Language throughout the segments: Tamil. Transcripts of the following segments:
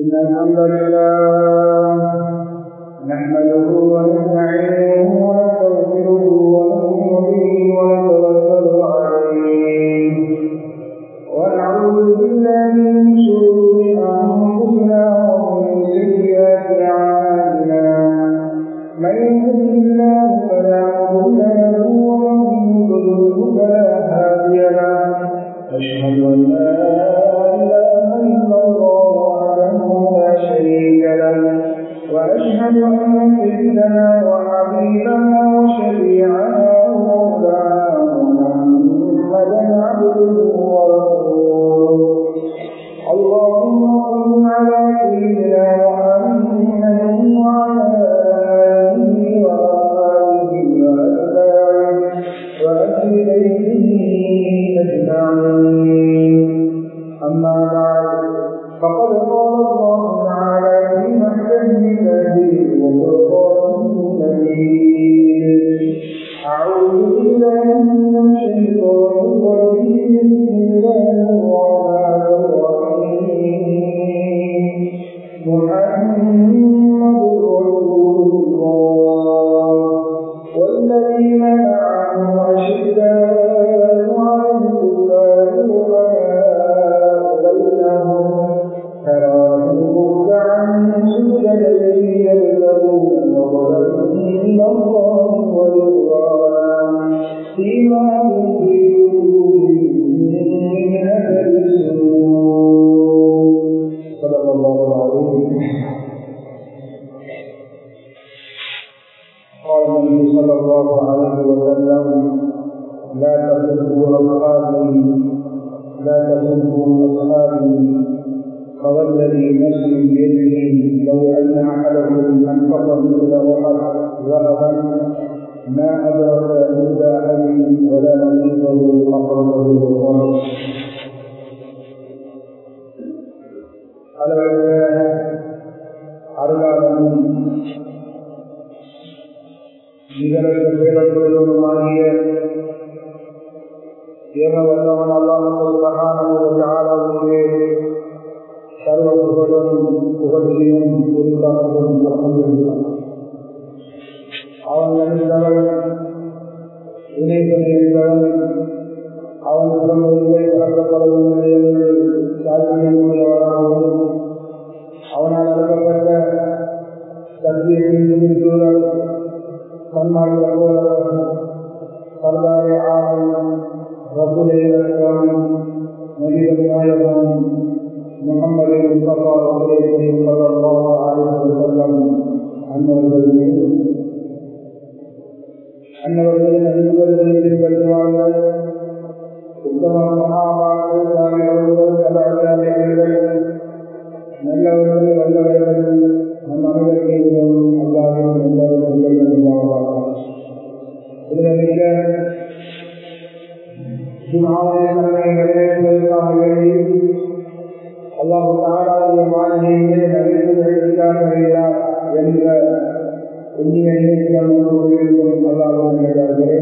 إن الحمد لله نحمده ونستعينه ونستغفره ونؤمن به ونتوكل عليه ونعوذ بالله من شرور أنفسنا ومن سيئات أعمالنا من يهده الله فلا مضل له ومن يضلل فلا هادي له أشهد أن لا إله إلا الله وحده لا شريك له وأشهد أن سيدنا وحبيبنا وشفيعنا ومولانا محمدا عبده ورسوله اللهم صل على سيدنا محمد وعلى آله وأصحابه وأتباعه وأهل بيته أجمعين أما بعد فقد قال الله تعالى في محكمه التنزيل وفرقانه المجيد أعوذ بالله من الشيطان الرجيم بسم الله الرحمن الرحيم محمد رسول الله والذين معه أشداء على الكفار رحماء بينهم تراهم ركعا سجدا يبتغون فضلا من الله ورضوانا فيما هم في قلوبهم من أثر السجود صدق الله العظيم قال النبي صلى الله عليه وسلم لا تسبوا اصحابي لا تسبوا اصحابي فوالذي نفسي بيده لو ان احدكم انفق مثل احد ذهبا ما ادرك مدى ابي ولا نصيبه اخرجه البخاري அளவற்ற அருளாளனும் நிகழ்ந்த பேரப்படுவதுமாகிய ஏக வல்லவன் அல்லாஹுக்கு சர்வ புகழும் புகழ்ச்சியும் குறிப்பாகவும் அவன் நினைத்தவன் இணைத்தவன் அவன் பிறந்தவர்களை வளர்க்கப்படவில்லை என்று சாட்சியமுள்ளவராகவும் அவனால் அழைக்கப்பட்ட சத்தியத்தின் சூழல் சன்மார்க்க சர்தாரே ஆலம் ரபுலே அஸ்லாம் நபிகள் நாயகம் முகமது முஸ்தபா ரசூலுல்லாஹி ஸல்லல்லாஹு அலைஹி வஸல்லம் அன்னவர்கள் மீது அன்னவர்களின் அன்பர்களை பின்பற்றுவாங்க உத்தம மகாபாரத சாமியவர்கள் கலாச்சாரியர்கள் நல்லவர்கள் வல்லவர்கள் நம் அனைவருக்கும் அல்லாஹ் நல்லவர்கள் இதனிக்க ஜுமாவுடைய நன்மைகளே அல்லாஹ் தாராவுடைய மாளிகையிலே நபித்துவதற்காக என்ற உண்மையை கொண்டிருக்கும் அல்லாஹர்களே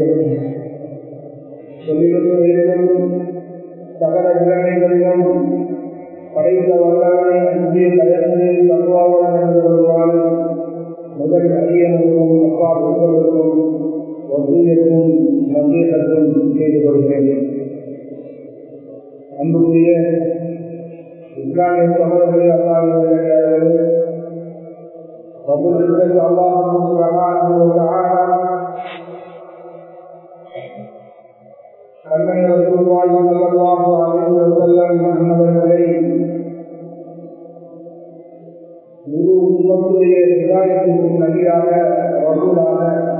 சொல்லிலும் சகல கிரகங்களிலும் படைத்த வல்லவனை அஞ்சு பயந்து தருவாவன் என்று வருவான் முதல் அரியனுக்கும் அப்பா உங்களுக்கும் வசீகத்தும் நம்பீகத்தும் செய்து கொள்கிறேன் அன்புக்குரிய இஸ்லாமிய சகோதரர்களே அல்லாஹ் வகுப்பிற்கு அல்லாஹ் கண்மணி ரசூலுல்லாஹி ஸல்லல்லாஹு அலைஹி வஸல்லம் அன்னவர்களை முழு உம்மத்துடைய ஹிதாயத்துக்கும் நபியாக ரசூலாக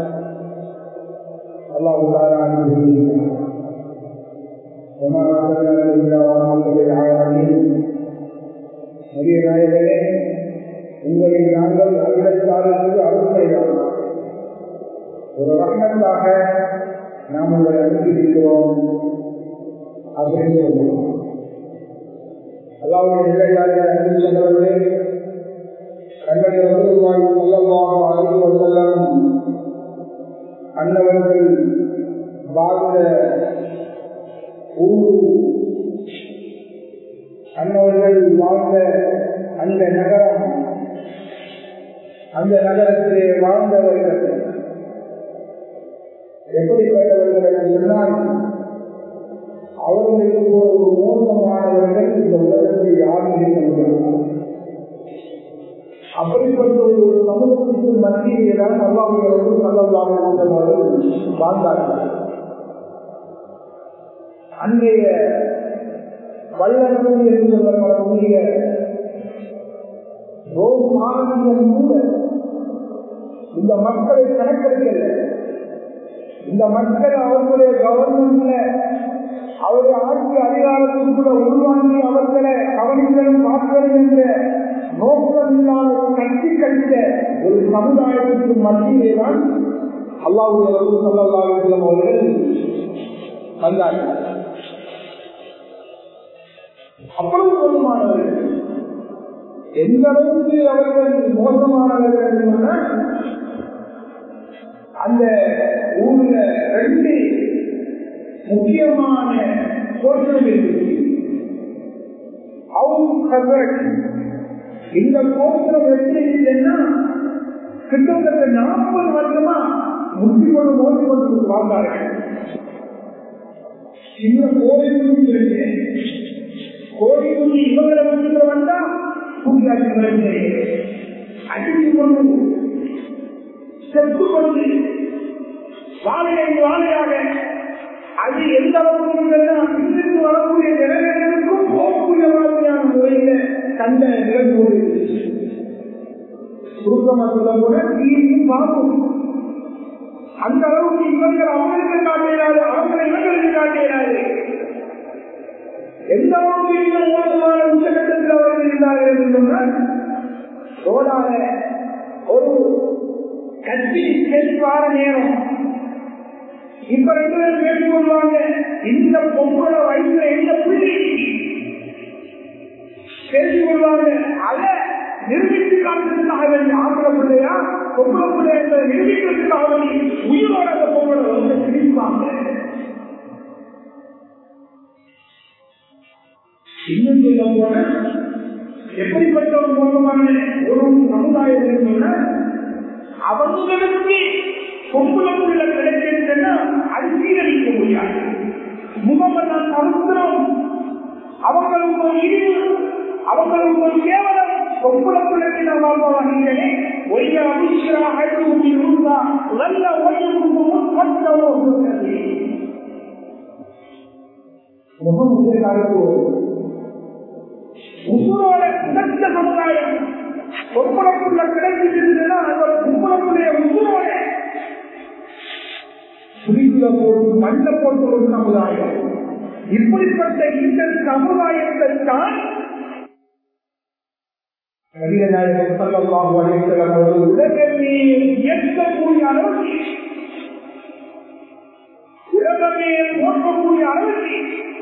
அல்லாஹ் தஆலா அனுப்பியிருக்கிறார் وما أرسلنا إلا رحمة للعالمين நபிய நாயகனே உங்களை நாங்கள் அகிலத்தாருக்கு அருள் செய்தோம் ஒரு ரஹ்மத்தாக நாம் உங்களை அனுப்பியிருக்கிறோம் அப்படின்னு சொல்லுவோம் அல்லாவுடைய நிலையாக அன்பு சொன்னவர்களே கண்மணி ரசூலுல்லாஹி ஸல்லல்லாஹு அலைஹி வஸல்லம் அன்னவர்கள் வாழ்ந்த ஊர் அன்னவர்கள் வாழ்ந்த அந்த அந்த நகரம் அந்த நகரத்திலே வாழ்ந்தவர்கள் எப்படிப்பட்டவர்கள் என்று சொன்னால் அவர்களுக்கு ஒரு மோசமானவர்கள் இந்த உலகத்தில் யாரும் இருக்க அப்படிப்பட்ட ஒரு சமூகத்திற்கு மத்தியிலே தான் அல்லாஹர்களும் நல்லவர்கள் வாழ்ந்தார்கள் அன்றைய வல்லரசு என்று சொல்லப்படக்கூடிய ரோம் மாநிலம் கூட இந்த மக்களை கணக்கெடுக்கல இந்த மக்கள் அவர்களுடைய கவர்மெண்ட்ல அவருடைய ஆட்சி அதிகாரத்திற்குள்ள உள்வாங்கி அவர்களை கவனிக்கணும் பார்க்கணும் என்ற நோக்கம் இல்லாத கட்சி கழித்த ஒரு சமுதாயத்திற்கு மத்தியிலே தான் அல்லாவுடைய சொல்லலாம் அவர்கள் வந்தார்கள் அவ்வளவு மோசமானவர்கள் எந்த அளவுக்கு அவர்கள் மோசமானவர்கள் என்று அந்த ஊர்ல ரெண்டு முக்கியமான கோஷம் இருக்கு இந்த கோஷம் எப்படி இல்லைன்னா கிட்டத்தட்ட நாற்பது வருஷமா முட்டி கொண்டு மோதி கொண்டு வாழ்ந்தார்கள் சின்ன கோயில் இருக்கேன் கோடி குஞ்சு இவங்களை வந்து வந்தா தூங்கியாச்சு அடித்து கொண்டு செத்து கொண்டு வாழையை வாழையாக அது எந்த அளவுக்கு வரக்கூடிய நிலைமைகளுக்கும் போகக்கூடிய மாதிரியான முறையில கண்ட நிகழ்வு சுருக்கமாக சொல்ல கூட தீயும் பார்க்கும் அந்த அளவுக்கு இவர்கள் அவங்களுக்கு காட்டுகிறாரு அவங்களை இவங்களுக்கு காட்டுகிறாரு எந்த அளவுக்கு இந்த மோசமான உச்சகட்டத்தில் அவர்கள் இருந்தார்கள் என்று சொன்னால் ரோடால ஒரு கட்சி பேசுவார நேரம் இப்ப ரெண்டு பேரும் பேசி கொள்வாங்க இந்த பொங்கல வயசுல எந்த புள்ளி பேசி கொள்வாங்க அதை நிரூபித்து காட்டுறதுக்காக வேண்டிய ஆம்பளை பிள்ளையா பொங்கல பிள்ளை என்பதை நிரூபிக்கிறதுக்காக வேண்டி உயிரோட அந்த பொங்கலை வந்து பிரிப்பாங்க இன்னும் சொல்ல போன எப்படிப்பட்ட ஒரு மோசமான ஒரு சமுதாயம் சொன்ன அவங்களுக்கு பொம்புலக்குள்ள கிடைக்கின்றன அது சீரழிக்க முடியாது முகமெல்லாம் சமுத்திரம் அவங்களுக்கு ஒரு இழிவு அவங்களுக்கு ஒரு கேவலம் பொம்புலக்குள்ளத்தில் வாழ்வாங்களே ஒய்ய அபிஷரா அழுகி இருந்தா நல்ல ஒய்யும் முகம் உங்களோட சிறந்த சமுதாயம் பொம்பளக்குள்ள கிடைச்சிருந்ததுன்னா அந்த பொம்பளக்குடைய உங்களோட புரிந்துல போட்டு மண்ண போட்டு ஒரு சமுதாயம் இப்படிப்பட்ட இந்த சமுதாயத்தை தான் உலகமே இயக்கக்கூடிய அளவுக்கு உலகமே போற்றக்கூடிய அளவுக்கு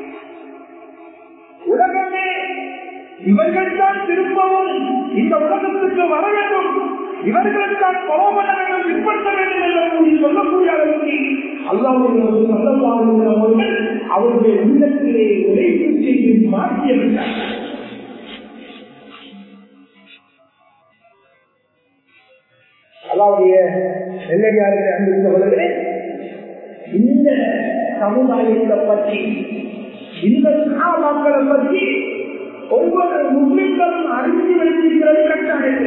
உலகமே இவர்கள் தான் திரும்பவும் இந்த உலகத்துக்கு வர வேண்டும் இவர்கள் தான் கொலை பண்ண வேண்டும் பின்பற்ற வேண்டும் என்று சொல்லக்கூடிய அளவுக்கு அல்லாவுடைய அவருடைய உள்ளத்திலே உழைப்பு செய்து மாற்றியவிட்டார்கள் அல்லாவுடைய நெல்லடியார்கள் அன்பிருந்தவர்களே இந்த சமுதாயத்தை பற்றி இந்த மக்களை பற்றி ஒவ்வொரு முஸ்லிம்களும் அறிந்து வைத்திருக்கிறது கட்டாயம்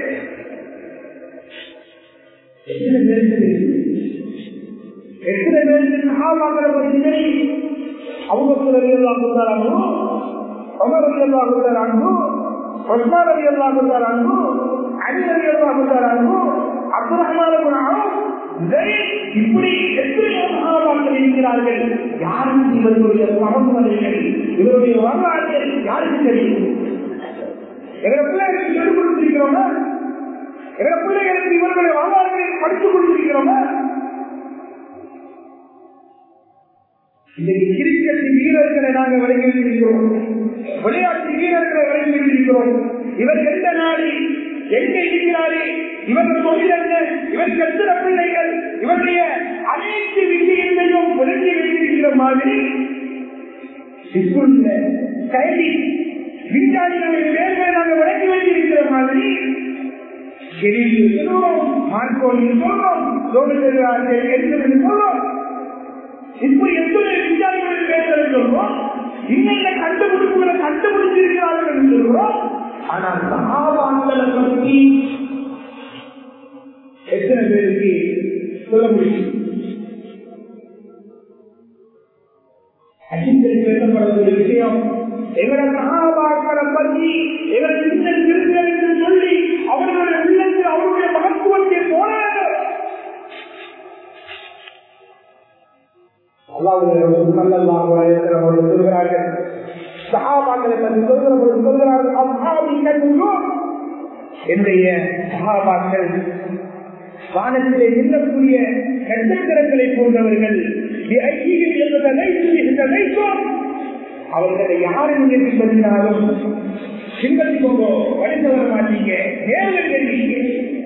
எத்தனை பேருக்கு எத்தனை பேருக்கு சகாபாக்களை பற்றி தெரியும் அவங்க ரவி எல்லாம் கொடுத்தாராங்கோ அமர் ரவி எல்லாம் கொடுத்தாராங்கோ ஒஸ்மா ரவி எல்லாம் கொடுத்தாராங்கோ அலி ரவி எல்லாம் கொடுத்தாராங்கோ அப்துல் ரஹ்மான் இப்படி எத்தனையோ மகாபாக்கள் இருக்கிறார்கள் யாருக்கு இவர்களுடைய பரம்பரைகள் இவருடைய வரலாறு யாருக்கு தெரியும் எங்களை பிள்ளைகளுக்கு சொல்லிக் கொடுத்திருக்கிறோமா எங்களை பிள்ளைகளுக்கு இவர்களுடைய வரலாறுகளை படித்துக் கொடுத்திருக்கிறோமா இன்னைக்கு கிரிக்கெட் வீரர்களை நாங்கள் விளங்கி வைத்திருக்கிறோம் விளையாட்டு வீரர்களை விளங்கி வைத்திருக்கிறோம் இவர் எந்த நாடு எங்க இருக்கிறாரு இவர்கள் தொழில் என்ன இவருக்கு எத்தனை பிள்ளைகள் இவருடைய அனைத்து விஷயங்களையும் விளங்கி வைத்திருக்கிற மாதிரி கல்வி விஞ்ஞானிகளுடைய பேர்களை நாங்கள் விளங்கி வைத்திருக்கிறோம் கெரியில் சொல்றோம் மார்க்கோலில் சொல்றோம் சோழர்கள் என்று சொல்றோம் இப்படி எத்தனை விஞ்ஞானிகள் பேசுறது சொல்றோம் இன்னைக்கு கண்டுபிடிப்புகளை கண்டுபிடிச்சிருக்கிறார்கள் என்று சொல்றோம் ஆனால் சகாபாக்களை பற்றி எத்தனை பேருக்கு சொல்ல முடியும் அஜித்தில் பேசப்படக்கூடிய விஷயம் எங்களை சகாபாக்களை பற்றி எங்களை சின்ன திருத்தல் என்று சொல்லி அவர்களுடைய உள்ளத்தில் அவருடைய மகத்துவத்தை போன சொல்கிறார்கள் சகாபாக்களை பற்றி சொல்கிற பொழுது சொல்கிறார்கள் அசாபிக்கும் என்னுடைய சகாபாக்கள் வானத்திலே நின்றக்கூடிய நட்சத்திரங்களை போன்றவர்கள் அவர்களை யாரை நீங்கள் பின்பற்றினாலும் பின்பற்றி கொண்டோ வழிந்து வர மாட்டீங்க நேரில் கேள்விங்க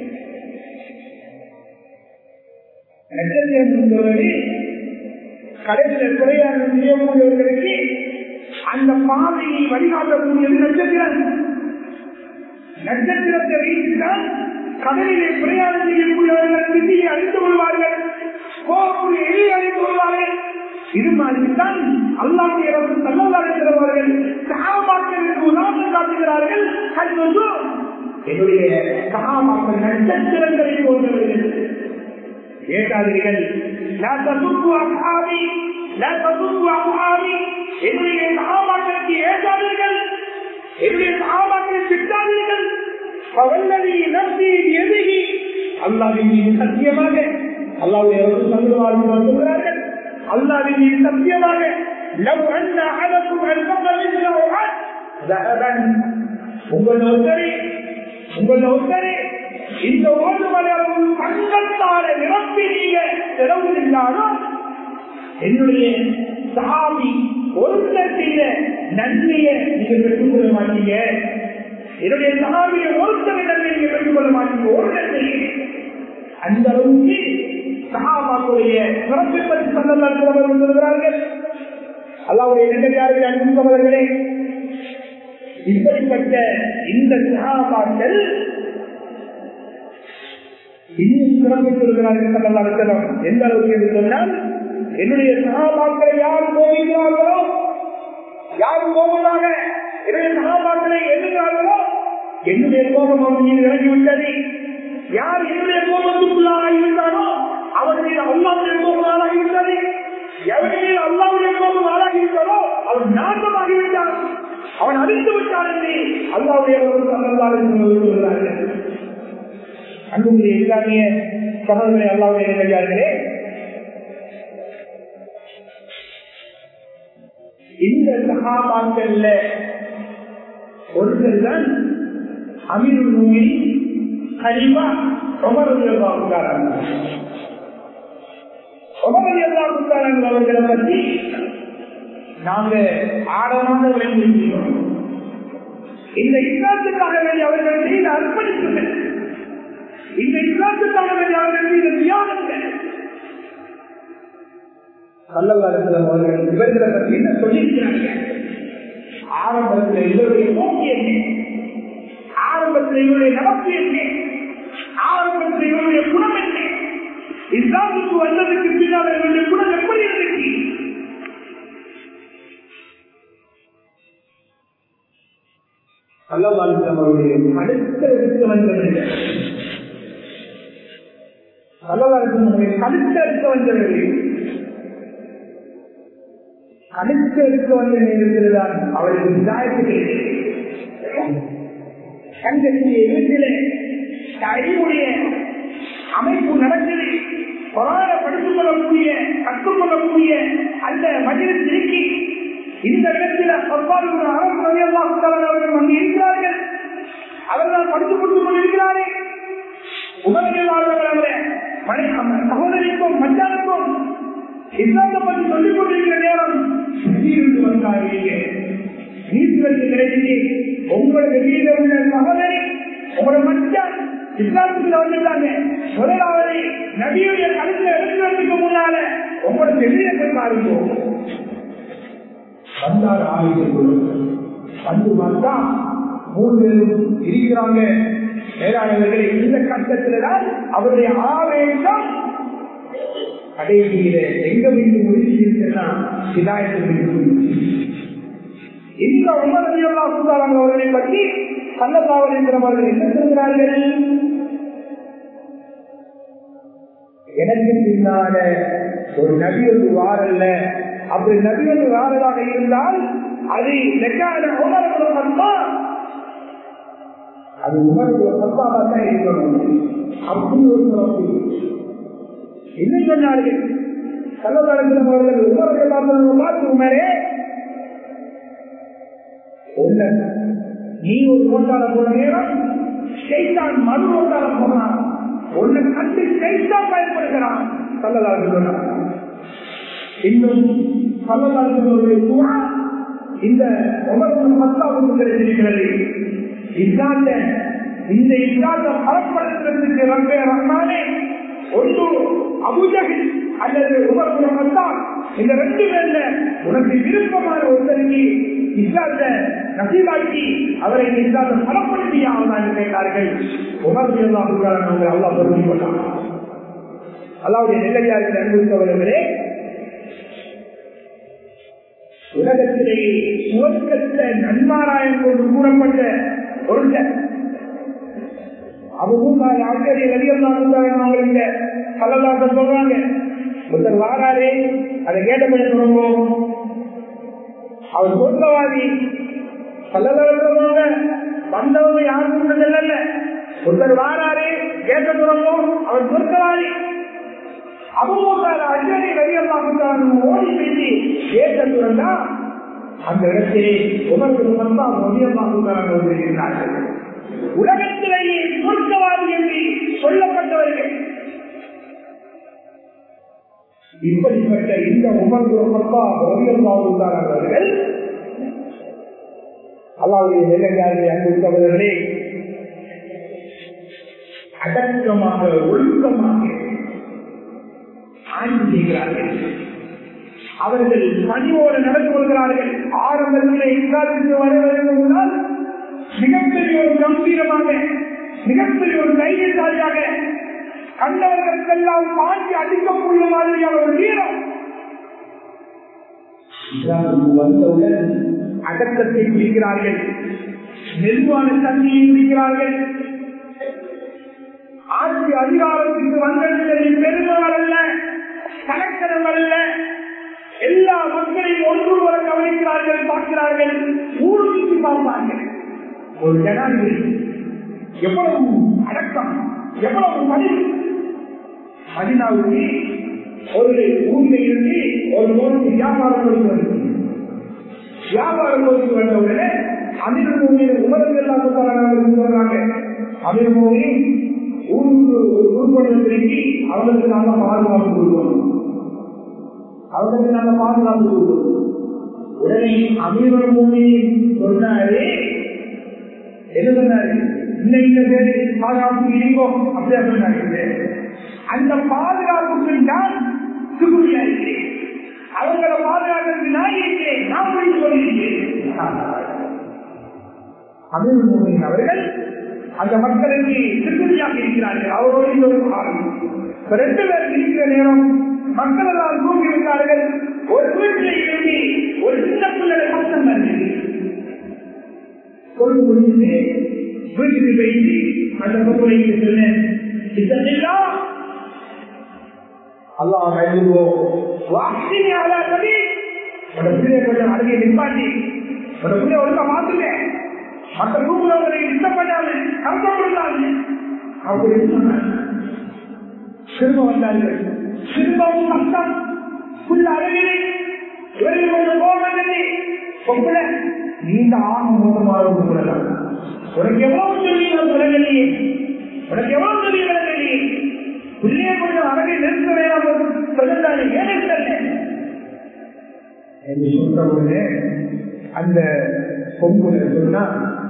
நட்சத்திரம் சொல்வது கடைசியில் குறையாக செய்யக்கூடியவர்களுக்கு அந்த பாதையை வழிகாட்டக்கூடியது நட்சத்திரம் நட்சத்திரத்தை வைத்துதான் கடலிலே பிரயாணம் செய்யக்கூடியவர்கள் விதியை அழித்து கொள்வார்கள் போகக்கூடிய எளியை அழித்து கொள்வார்கள் இது மாதிரிதான் அல்லாவுடைய தள்ளவார்கள் சகாபாக்களுக்கு உதாரணம் காட்டுகிறார்கள் கல்வசு என்னுடைய சகாபாக்கள் நட்சத்திரங்களை போன்றவர்கள் ஏகாதிரிகள் என்னுடைய சகாபாக்களுக்கு ஏகாதீர்கள் என்னுடைய சகாபாக்களை திட்டாதீர்கள் அவல்லதி நம்பி எதிரி அல்லாவின் மீது சத்தியமாக அல்லாவுடைய சொல்லுவார்கள் சொல்கிறார்கள் அல்லாவின் மீது சத்தியமாக லவ் அண்ணா அழகும் உங்கள் ஒருத்தரே உங்கள் ஒருத்தரே இந்த ஓடுமலையும் தங்கத்தால நிரப்பி நீங்க திறவுகின்றாலும் என்னுடைய சாமி ஒருத்தர் செய்த நன்மையை நீங்க பெற்றுக் கொள்ள மாட்டீங்க என்னுடைய சகாவியை ஒருத்தரை நன்மை நீங்க பெற்றுக் கொள்ள மாட்டீங்க ஒரு நன்மை அந்த அளவுக்கு சகாபாக்குடைய சிறப்பை பற்றி சந்தர்ப்பத்தில் சொல்கிறார்கள் அல்லாவுடைய நெல்லடியார்கள் அன்பவர்களே இப்படிப்பட்ட இந்த சகாபாக்கள் இன்னும் சிறப்பு சொல்கிறார்கள் சல்லல்லாஹு எந்த அளவுக்கு என்று சொன்னால் என்னுடைய சகாபாக்களை யார் கோவிக்கிறார்களோ யார் கோபமாக என்னுடைய சகாபாக்களை எண்ணுகிறார்களோ என்னுடைய கோபம் அவன் மீது இறங்கிவிட்டது யார் என்னுடைய கோபத்துக்குள்ளாக இருந்தானோ அவன் மீது அல்லாவுடைய கோபம் ஆளாகிவிட்டது எவன் மீது அல்லாவுடைய கோபம் ஆளாகிவிட்டாரோ அவன் நாசமாகிவிட்டான் அவன் அழித்து விட்டான் என்று அல்லாவுடைய சொல்கிறார்கள் அன்புடைய இஸ்லாமிய சகோதரனை அல்லாவுடைய நிலையார்களே இந்த சகாபாக்கள்ல ஒருத்தர் தான் அமீருல் நூமி ஹலிமா ஒமரதியல்லாவுக்காரன் ஒமரதியல்லாவுக்காரன் அவர்களை பற்றி நாங்க ஆழமாக விளைந்திருக்கிறோம் இந்த இஸ்லாத்துக்காக வேண்டிய அவர்கள் செய்த அர்ப்பணிப்புகள் இந்த இஸ்லாத்துக்காக வேண்டிய அவர்கள் செய்த தியாகங்கள் கள்ளவாரத்தில் அவர்கள் இவர்களை பற்றி என்ன சொல்லியிருக்கிறார்கள் ஆரம்பத்தில் இவருடைய நோக்கி என்ன ஆரம்பத்தில் இவருடைய நடப்பு என்ன ஆரம்பத்தில் இவருடைய குணம் என்ன இஸ்லாமுக்கு வந்ததுக்கு பின்னால் இவருடைய குணம் எப்படி இருந்துச்சு கள்ளவாரத்தில் அவருடைய அடுத்த எடுத்து வந்தவர்கள் கள்ளவாரத்தில் கழுத்த எடுத்து வந்தவர்கள் கழுத்து எடுக்க வந்த நேரத்தில்தான் அவருக்கு விதாயத்திலே கண்களுடைய வீட்டிலே அறிவுடைய அமைப்பு நடக்குது கொரோனா படித்துக் கொள்ளக்கூடிய கற்றுக்கொள்ளக்கூடிய அந்த மனிதன் திருக்கி இந்த இடத்தில் அவர்கள் அங்கே இருக்கிறார்கள் அவர்கள் படித்துக் கொடுத்துக் கொண்டிருக்கிறார்கள் உணர்வாளர்கள் சகோதரிக்கும் மச்சானுக்கும் இஸ்லாத்தை பற்றி சொல்லிக் கொண்டிருக்கிற நேரம் திடீரென்று வந்தாங்க நீதிபதி கிடைச்சி உங்களுக்கு வீடு உள்ள சகோதரி உங்களோட மச்சான் இஸ்லாத்துக்குள்ள வந்துட்டாங்க முதலாவது நபியுடைய கழுத்தை எடுக்கிறதுக்கு முன்னால உங்களோட வெளியே போய் பாருங்க வந்தார் ஆயுதம் வந்து பார்த்தா மூணு பேரும் இருக்கிறாங்க மேலானவர்களை இந்த கட்டத்தில்தான் அவருடைய ஆவேசம் கடைசியில எங்க மீது முடிச்சிருக்குன்னா சிதாயத்தில் இந்த உமரதியல்லா சுந்தாரம் அவர்களை பற்றி சல்லதாவலிங்கிற அவர்கள் என்ன சொல்கிறார்கள் எனக்கு பின்னால ஒரு நபி ஒரு வாரல்ல அப்படி நபி ஒரு வாரதாக இருந்தால் அது லெக்கான உணர்வு சத்தா அது உணர்வு சத்தாவா தான் இருக்கணும் அப்படி ஒரு சிறப்பு என்ன சொன்னார்கள் கள்ளவழங்கிற அவர்கள் உணர்வு பார்த்து உமரே ஒண்ணு நீ ஒரு நோட்டால போன நேரம் செய்தான் மறு நோட்டால போனான் ஒண்ணு கண்டு செய்தான் பயன்படுகிறான் கள்ளலாக சொன்னார் இன்னும் கள்ளலாக கூட இந்த ஒவ்வொரு பத்தாவுக்கு கிடைத்திருக்கிறது இஸ்லாத்த இந்த இஸ்லாத்தை பலப்படுத்துறதுக்கு ரப்பே ரஹ்மானே ஒன்று அபுஜகில் அல்லது உமர் தான் இந்த ரெண்டு பேர்ல உனக்கு விருப்பமான ஒருத்தருக்கு இஸ்லாத்த நசீலாக்கி அவரை இஸ்லாத்தை பலப்படுத்தியாவதா என்று கேட்டார்கள் உமர் அவங்க அல்லா பொருள் கொண்டான் அல்லாவுடைய நிலையாருக்கு அனுபவித்தவர்களே உலகத்திலேயே சுவர்க்கத்த நன்மாராயம் கொண்டு கூறப்பட்ட ஒருத்தர் அவங்க ஆச்சரிய வெளியெல்லாம் கலலாக சொல்றாங்க ஒருத்தர் வாராரே அதை கேட்ட பண்ணி சொல்லுவோம் அவர் சொந்தவாதி கல்லவாங்க வந்தவங்க யாரும் இல்ல ஒருத்தர் வாராரே கேட்ட சொல்லுவோம் அவர் சொந்தவாதி அவங்க அஜனை வெளியெல்லாம் ஓடி பேசி கேட்ட சொல்றா அந்த இடத்திலே உமருக்கு வந்தா மொழியமாக இருக்கிறார்கள் உலகத்திலேயே சொர்க்கவாதி என்று சொல்லப்பட்டவர்கள் இப்படிப்பட்ட இந்த உமர்வு அப்பா அவர்கள் அல்லாவுடைய நிலையாளரை அன்புத்தவர்களே அடக்கமாக ஒழுக்கமாக ஆய்வு செய்கிறார்கள் அவர்கள் பணியோடு நடந்து கொள்கிறார்கள் ஆரம்பத்தில் இக்காலத்துக்கு வர வேண்டும் என்றால் மிகப்பெரிய ஒரு கம்பீரமாக மிகப்பெரிய ஒரு தைரியசாலியாக கண்டவர்களுக்கெல்லாம் பாண்டி அடிக்கக்கூடிய மாதிரியான ஒரு வீரம் வந்தவுடன் அடக்கத்தை பிடிக்கிறார்கள் நெல்வான தண்ணியை பிடிக்கிறார்கள் ஆட்சி அதிகாரத்துக்கு வந்ததில் பெருமாள் அல்ல கலக்கணம் அல்ல எல்லா மக்களையும் ஒன்று போல கவனிக்கிறார்கள் பார்க்கிறார்கள் ஊருக்கு பார்ப்பார்கள் ஒரு ஜனாதிபதி எவ்வளவு அடக்கம் எவ்வளவு பதிவு பதினாவுக்கு ஒரு ஊரில் இருந்து ஒரு நோய்க்கு வியாபாரம் கொடுத்து வருது வியாபாரம் கொடுத்து வந்தவுடனே அமிர் மோகி உமருக்கு எல்லாம் சொல்றாங்க அமிர் மோகி ஊருக்கு ஒரு குறுக்கோணம் திரும்பி அவங்களுக்கு நாம பாதுகாப்பு கொடுக்கணும் அவங்களுக்கு நாம பாதுகாப்பு கொடுக்கணும் உடனே அமீர் மோகி சொன்னாரு என்ன சொன்னாரு இன்னைக்கு பேரு பாதுகாப்பு இருக்கோம் அப்படியா சொன்னாரு அந்த பாதுகாப்புக்கு நான் சுகுதியா இருக்கிறேன் அவங்கள பாதுகாக்கிறதுக்கு நான் இருக்கிறேன் நான் முடித்து கொண்டிருக்கிறேன் அமீர் மோகன் அவர்கள் அந்த மக்களுக்கு திருப்பதியாக இருக்கிறார்கள் அவரோடு இன்னொரு காலம் ரெண்டு பேர் இருக்கிற நேரம் மக்கள் எல்லாம் தூங்கி விட்டார்கள் ஒரு வீட்டில் இருந்து ஒரு சின்ன பிள்ளை சத்தம் வருது கொண்டு முடிந்து வீட்டுக்கு போயிட்டு அந்த பொருளைக்கு சொன்னேன் இதெல்லாம் அல்லாஹ் அழுவோ வாசினி அலா கவி உட பிள்ளைய கொஞ்சம் அழுகிய நிப்பாட்டி உட பிள்ளைய ஒழுங்கா மாத்துங்க மற்ற ரூபங்களை இஷ்டப்படாது கஷ்டம் கொடுத்தாங்க அப்படி சொன்னாங்க திரும்ப வந்தார்கள் திரும்பவும் சத்தம் புள்ள அழகிலே இவர்கள் கொஞ்சம் கோபம் பொம்பளை நீண்ட ஆக மோசமாக சொல்லலாம் உனக்கு எவ்வளவு சொல்லி சொல்லலையே உனக்கு எவ்வளவு சொல்லி விளங்கலையே உள்ளே கொஞ்சம் அழகை நிறுத்த வேணாம் சொல்லுறாங்க ஏன் என்று சொல்ற உடனே அந்த பொம்புல சொன்னா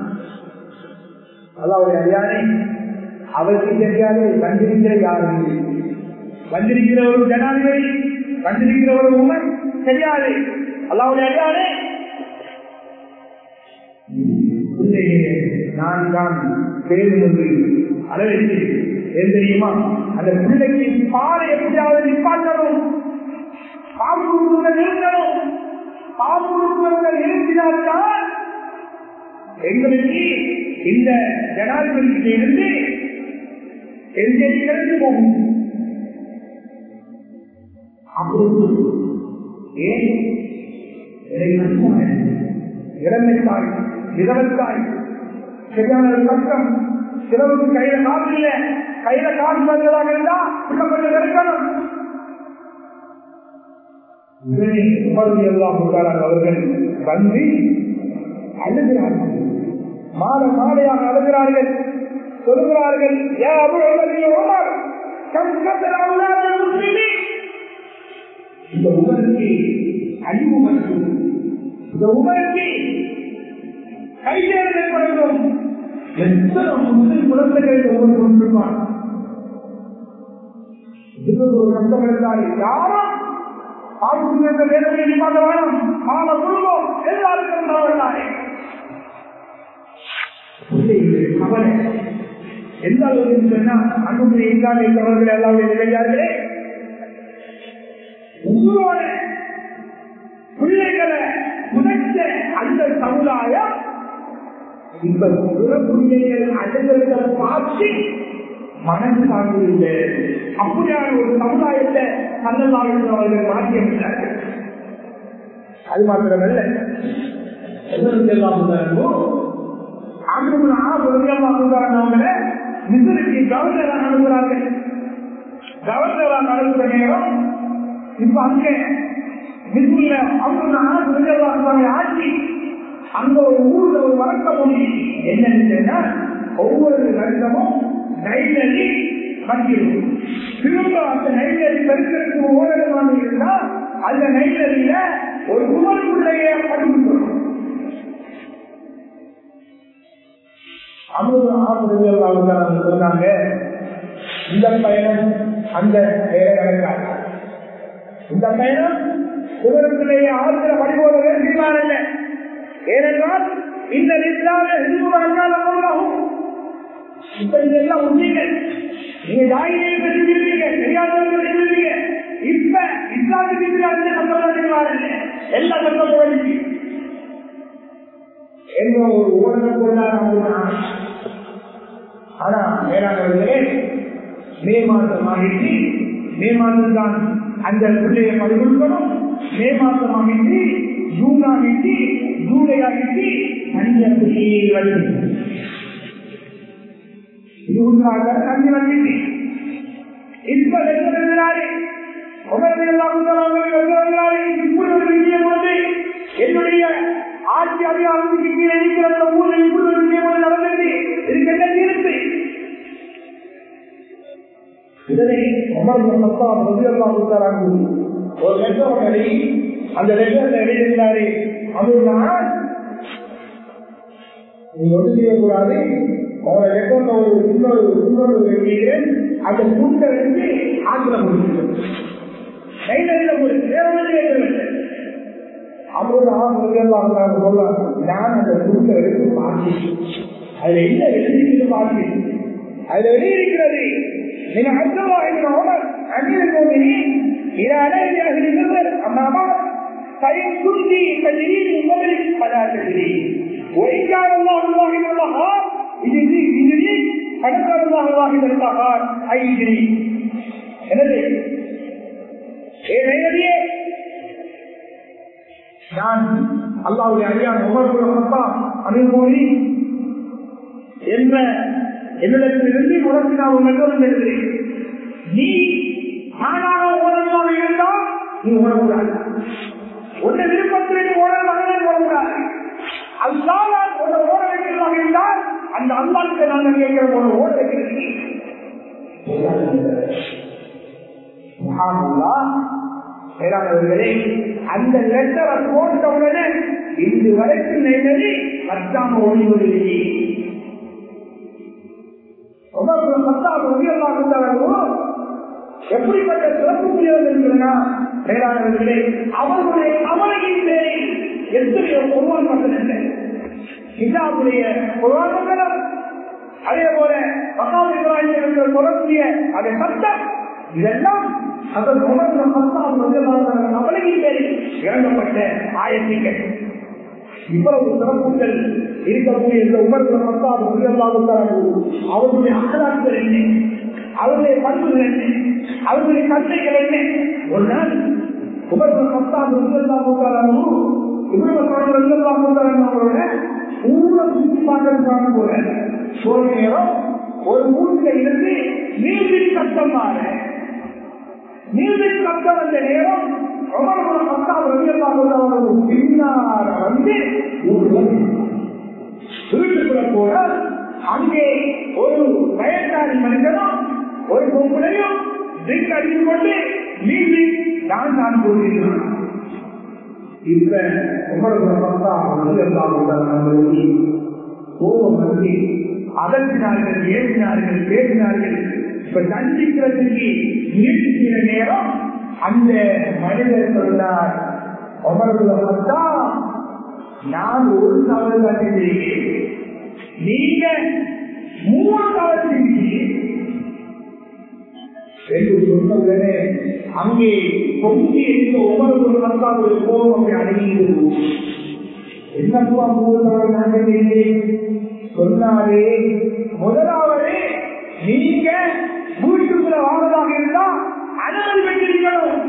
அதாவது ஐயானே அவருக்கு தெரியாது வந்திருக்கிற யாரும் வந்திருக்கிற ஒரு ஜனாதிபதி வந்திருக்கிற ஒரு உமன் தெரியாது அல்லாவுடைய ஐயானே நான் தான் பேரு என்று அளவிற்கு ஏன் தெரியுமா அந்த பிள்ளைக்கு பாலை எப்படியாவது நிப்பாட்டணும் பாம்புகள் நிறுத்தணும் பாம்புகள் நிறுத்தினால்தான் எங்களுக்கு இந்த ஜனாதிபதியிலிருந்து எல்ஜேடி கிடைத்து போகும் அப்பொழுது ஏன் இளமைத்தாய் விதவத்தாய் சரியான ஒரு கஷ்டம் சிலவுக்கு கையில காசு இல்ல கையில காசு வந்ததாக இருந்தா உள்ள கொஞ்சம் கிடைக்கணும் அவர்கள் வந்து அழுகிறார்கள் மாலை மாலையாக அழுகிறார்கள் சொல்கிறார்கள் யா அபுல் உமர் கம்கத்தில் அவுலாதல் முஸ்லிமீன் இந்த உமருக்கு அழிவு மற்றும் இந்த உமருக்கு கைதேர்வு ஏற்படும் எத்தனை முஸ்லிம் குழந்தைகள் ஒவ்வொரு கொண்டிருப்பான் ஒரு கஷ்டம் இருந்தால் யாரும் ஆட்சி வேதனை பார்க்க வேணும் மாம குடும்பம் எல்லாருக்கும் வரலாறு கவலை எந்த அளவுக்கு சொன்னா அன்புடைய இல்லாத இருக்கிறவர்கள் எல்லாரும் நிலையார்களே உங்களோட பிள்ளைகளை புதைச்ச அந்த சமுதாயம் இப்ப புற பிள்ளைகள் அடைகிறத பார்த்து மனசு சார்ந்திருந்த அப்படியான ஒரு சமுதாயத்தை சன்னதாவில் அவர்கள் மாற்றியமைத்தார்கள் அது மாத்திரமல்ல அவங்களை மிசருக்கு கவர்னராக அனுப்புகிறார்கள் கவர்னராக அனுப்புற நேரம் இப்ப அங்க மிஸ்ல அவங்க ஆட்சி அங்க ஒரு ஊர்ல ஒரு வழக்கம் என்னன்னு ஒவ்வொரு வருஷமும் நைலரி வங்கிடும் திரும்ப அந்த நைலரி பெருக்கிறதுக்கு ஊடகமாக இருந்தா அந்த நைலரியில ஒரு உமருக்குள்ளையே கண்டுபிடிக்கணும் அமுது ஆசிரியர்கள் சொன்னாங்க இந்த பயணம் அந்த நடக்காது இந்த பயணம் உலகத்திலேயே ஆசிர படிபோது வேண்டியதானல்ல ஏனென்றால் இந்த இஸ்லாமிய ஹிந்துவாகும் இப்ப இதெல்லாம் உண்மைகள் நீங்க ஜாகியை செஞ்சிருக்கீங்க தெரியாதவர்கள் செஞ்சிருக்கீங்க இப்ப இஸ்லாமுக்கு எதிராக சம்பளம் எல்லா சம்பளம் போயிடுச்சு எங்க ஒரு ஊடகம் கொண்டாட ஆனா மேலாளர்களே மே மாதம் ஆகிட்டு மே மாதம் தான் அந்த பிள்ளையை பறிகொடுக்கணும் மே மாதம் ஆகிட்டு ஜூன் ஆகிட்டு ஜூலை ஆகிட்டு அந்த பிள்ளையை வருது இது உண்மையாக தண்ணி வந்துட்டு இப்ப எழுதுகிறாரு என்னுடைய ஆட்சி அதிகாரத்துக்கு கீழே இருக்கிற ஊரில் இப்படி ஒரு நியமனம் நடந்தது இதுக்கு என்ன தீர்ப்பு இதனை அமர் ஒரு லெட்டர் எழுதி அந்த லெட்டர்ல எழுதியிருந்தாரு அவர் நீங்க ஒன்று செய்யக்கூடாது அவரை லெட்டர்ல ஒரு இன்னொரு இன்னொரு எழுதிக்கிறேன் அந்த கூட்டை எடுத்து ஆங்கிலம் முடிச்சிருக்கேன் கைதறியில் முடிச்சு வேற ஒன்று கேட்கவில்லை அவரோட ஆசிரியர் சொல்ல நான் அந்த கூட்டை எடுத்து பார்த்தேன் அதுல என்ன எழுதிக்கிறது பார்த்தேன் அதுல எழுதியிருக்கிறது من عبد الله بن عمر امير المؤمنين الى علي اهل النذر اما بعد فان كنت تدري من قبلك فلا تدري وان كان الله الواحد القهار يجري يجري فنسال الله الواحد القهار اي يجري எனவே ஏழையே நான் அல்லாவுடைய அடியான் உமர்புரத்தா அமீர் மோடி என்ற என்னிடத்திலிருந்து உனக்கு நான் உனக்கு வந்திருக்கிறேன் நீ ஆனாக ஓடமாக இருந்தால் நீ ஓடக்கூடாது உன்னை விருப்பத்தில் நீ ஓட மகனை ஓடக்கூடாது அல்லாத உன்னை ஓட வைக்கிறதாக இருந்தால் அந்த அல்லாவுக்கு நாங்கள் கேட்கிற ஒரு ஓட வைக்கிறது மேலானவர்களே அந்த லெட்டரை போட்டவுடனே இன்று வரைக்கும் நெய்தது பத்தாம ஓடிவதில்லையே எப்படிப்பட்ட சிறப்புக்குரியவர்கள் மேலாளர்களே அவர்களுடைய கவலையின் பேரில் எத்தனையோ ஒருவன் மட்டும் இல்லை ஹிஜாபுடைய புராணங்களும் அதே போல மகாம் இப்ராஹிம் தொடர்புடைய அதை சட்டம் இதெல்லாம் அதன் உணர்ந்த பத்தாம் கவலையின் பேரில் இறங்கப்பட்ட ஆயத்திகள் இவ்வளவு சிறப்புகள் இருக்கக்கூடிய இந்த உமர்ந்த பத்தாம் அவருடைய அகலாக்கள் என்ன அவருடைய பண்புகள் என்ன அவருடைய தந்தைகள் என்ன ஒரு நாள் உமர்ந்த பத்தாம் அவரோட ஊரை சுற்றி பார்க்கறதுக்காக போற ஒரு நேரம் ஒரு ஊர்ல இருந்து நீர்வின் சத்தம் மாற நீர்வின் சத்தம் வந்த நேரம் ரொம்ப பத்தாம் ரவியல்லாக பின்னார வந்து வீட்டுக்குள்ள போற அங்கே ஒரு வயசாரி மனிதனும் ஒரு பொம்பளையும் ட்ரிங்க் அடித்து கொண்டு நீந்தி தான் தான் போகிறான் இப்ப உங்களுக்கு பார்த்தா கோபம் வந்து அதற்கினார்கள் ஏற்றினார்கள் பேசினார்கள் இப்ப தண்டிக்கிறதுக்கு முயற்சி செய்த நேரம் அந்த மனிதர் சொன்னார் பார்த்தா நான் ஒரு தவறு கண்டிருக்கிறேன் நீங்க மூணு தவறு செஞ்சீங்க என்று சொன்னவுடனே அங்கே பொங்கி இருந்த ஒவ்வொரு மக்கள் கோபம் அப்படி அடங்கியது என்னப்பா மூணு தவறு நான் செய்தேன் சொன்னாரே முதலாவது நீங்க வீட்டுக்குள்ள வாழ்வதாக இருந்தா அனுமதி பெற்றிருக்கணும்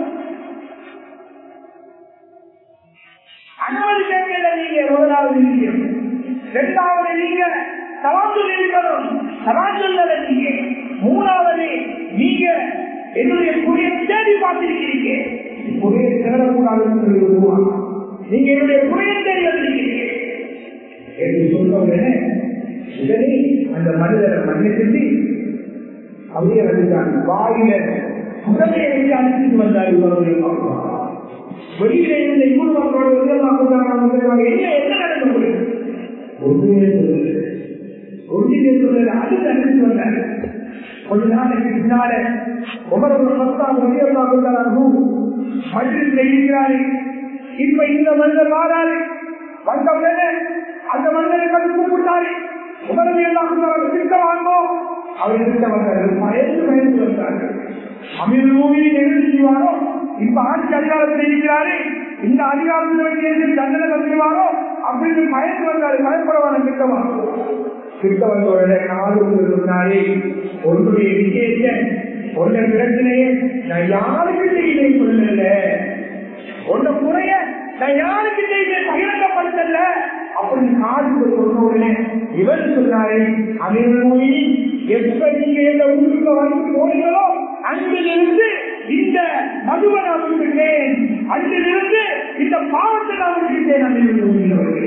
அனுமதி கேட்கல நீங்க முதலாவது விஷயம் இரண்டாவது நீங்க சவாஞ்சொல் இருக்கணும் சவாஞ்சொல்ல நீங்க மூணாவது நீங்க என்னுடைய குறைய தேடி பார்த்திருக்கிறீங்க குறைய தேடக்கூடாதுன்னு சொல்லி விடுவான் நீங்க என்னுடைய குறைய தேடி வந்திருக்கிறீங்க என்று சொன்னவுடனே உடனே அந்த மனிதரை மன்னித்து அப்படியே வந்துட்டாங்க வாயில உடனே எழுதி அனுப்பிட்டு வந்தார் இவருடைய வெளியில இருந்த இவ்வளவு மக்களோட என்ன என்ன நடக்க முடியும் ஒன்றுமே சொல்லல ஒன்றுமே சொல்லல அடுத்து அனுப்பிட்டு வந்தாங்க கொஞ்ச நாளைக்கு பின்னால ஒவ்வொரு பத்தாம் வெளியாகும் மனிதன் இருக்கிறாரு இப்ப இந்த மனிதர் வாராரு வந்த உடனே அந்த மனிதனை கண்டு கூப்பிட்டாரு உடனே எல்லாம் திட்ட வாங்கும் அவர் திட்ட வந்தார்கள் பயந்து பயந்து வந்தார்கள் அமீர் மூவியை என்ன செய்வாரோ இப்ப ஆட்சி அதிகாரத்தில் இருக்கிறாரு இந்த அதிகாரத்தில் வைக்கிறது தண்டனை தந்துடுவாரோ அப்படின்னு பயந்து வந்தாரு பயப்படவான திட்ட வாங்கும் திட்ட வந்த உடனே நாலு சொன்னாரே ஒன்றுடைய விஷயத்தை ஒன்றை பிரச்சனையே நான் யாருக்கு இதை சொல்லல ஒன்ன குறைய நான் யாருக்கு இதை பகிரங்கப்படுத்தல அப்படின்னு காதுக்கு சொன்ன உடனே இவர் சொன்னாரே அமீர் எப்ப நீங்க இந்த ஊருக்கு வந்து போனீங்களோ அங்கிலிருந்து இந்த மதுவை நான் விட்டுட்டேன் அங்கிலிருந்து இந்த பாவத்தை நான் விட்டுட்டேன் அங்கிலிருந்து